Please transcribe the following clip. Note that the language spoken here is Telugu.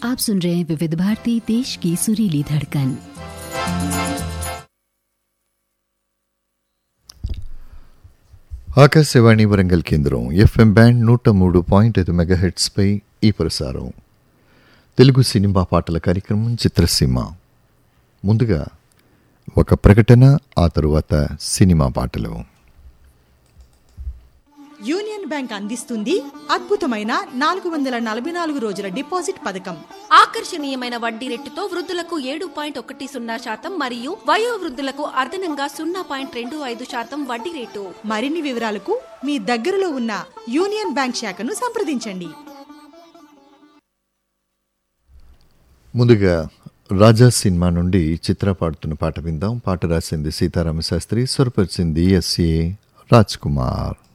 आप सुन रहे हैं विविध भारती देश की सुरीली धड़कन ఆకాశవాణి వరంగల్ కేంద్రం ఎఫ్ఎం బ్యాండ్ నూట మూడు పాయింట్ ఐదు మెగాహెట్స్పై ఈ ప్రసారం తెలుగు సినిమా పాటల కార్యక్రమం చిత్రసీమ ముందుగా ఒక ప్రకటన ఆ తరువాత సినిమా పాటలు యూనియన్ బ్యాంక్ అందిస్తుంది అద్భుతమైన నాలుగు వందల నలభై నాలుగు రోజుల డిపాజిట్ పథకం ఆకర్షణీయమైన వడ్డీ రేటుతో వృద్ధులకు ఏడు పాయింట్ ఒకటి సున్నా శాతం మరియు వయో వృద్ధులకు అదనంగా సున్నా పాయింట్ రెండు ఐదు శాతం వడ్డీ రేటు మరిన్ని వివరాలకు మీ దగ్గరలో ఉన్న యూనియన్ బ్యాంక్ శాఖను సంప్రదించండి ముందుగా రాజా సినిమా నుండి చిత్ర పాడుతున్న పాట విందాం పాట రాసింది సీతారామ శాస్త్రి స్వరపరిచింది ఎస్ఏ రాజ్ కుమార్